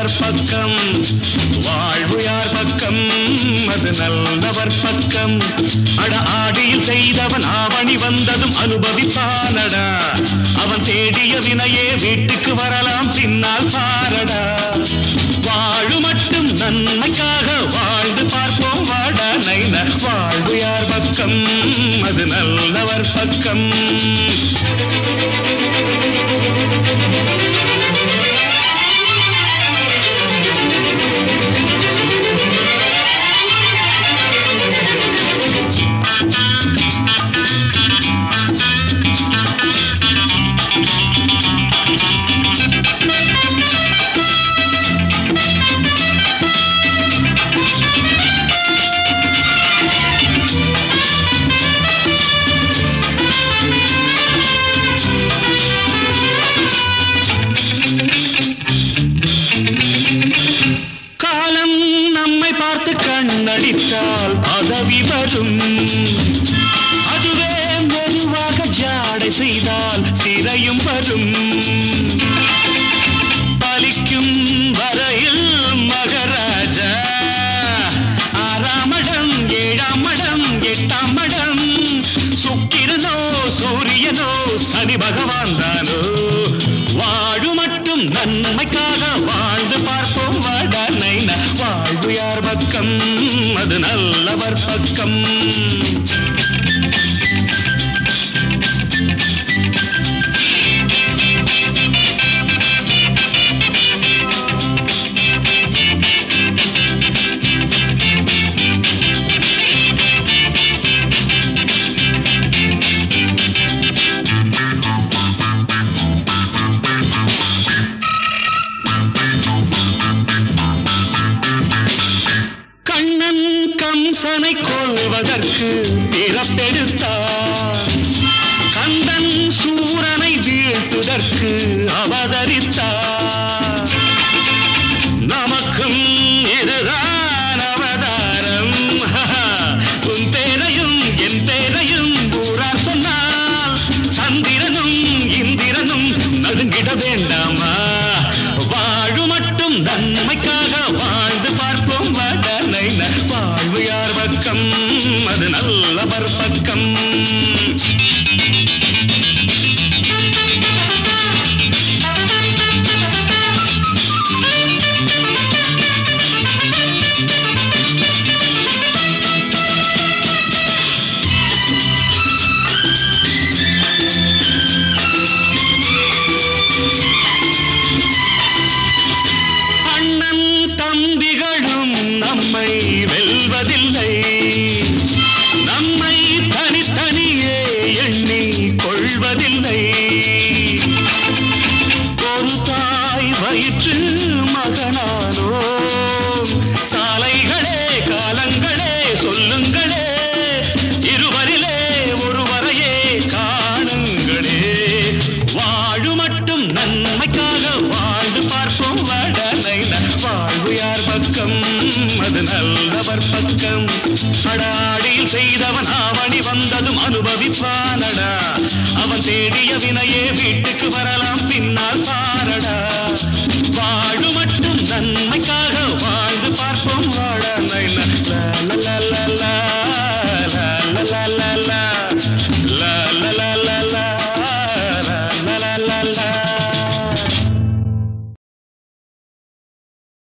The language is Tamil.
நல்லவர் பக்கம் வாழ்வு யார் பக்கம் அது நல்லவர் பக்கம் அட ஆடியில் செய்தவன் ஆவணி வந்ததும் அனுபவிப்பானடா அவன் தேடிய வினையே வீட்டுக்கு வரலாம் பின்னால் பாரடா வாழு மட்டும் நன்மைக்காக வாழ்ந்து பார்ப்போம் வாடா நைன வாழ்வு யார் பக்கம் அது நல்லவர் பக்கம் காலம் நம்மை பார்த்து கண்ணடித்தால் பதவி வரும் அதுவே மெதுவாக ஜாடை செய்தால் சிறையும் வரும் பலிக்கும் வரையில் மகராஜா ஆறாம் மடம் ஏழாம் மடம் எட்டாம் மடம் சுக்கிரனோ சூரியனோ சனி பகவான் தானோ வாழு மட்டும் நன்மைக்காக வாழ்ந்து பார்ப்போம் வாடா நைனா வாழ்வு யார் பக்கம் அது நல்லவர் பக்கம் கண்ணன் கம்சனை கொள்வதற்கு பிறப்பெடுத்தார் கந்தன் சூரனை வீழ்த்துதற்கு அவதரித்தார் நமக்கும் இதுதான் அவதாரம் உன் பேரையும் என் பேரையும் ஊரார் சொன்னால் சந்திரனும் இந்திரனும் நடுங்கிட வேண்டாமா வாழு மட்டும் நன்மைக்காக வாழ்ந்து பார்ப்போம் வடலை வாழ்வு யார் பக்கம் அது நல்லவர் பக்கம் அண்ணன் தம்பிகளும் நம்மை வெல்வதில்லை நம்மை தனித்தனியே எண்ணி கொள்வதில்லை ஒரு தாய் வயிற்று மகனானோ சாலைகளே காலங்களே சொல்லுங்களே இருவரிலே ஒருவரையே காணுங்களே வாழு மட்டும் நன்மைக்காக வாழ்ந்து பார்ப்போம் வடலைன வாழ்வு யார் பக்கம் அது நல்லவர் பக்கம் அடாடியில் செய்தவன் ஆவணி வந்ததும் அனுபவிப்பானடா அவன் தேடிய வினையே வீட்டுக்கு வரலாம் பின்னால் பாரடா வாழு மட்டும் நன்மை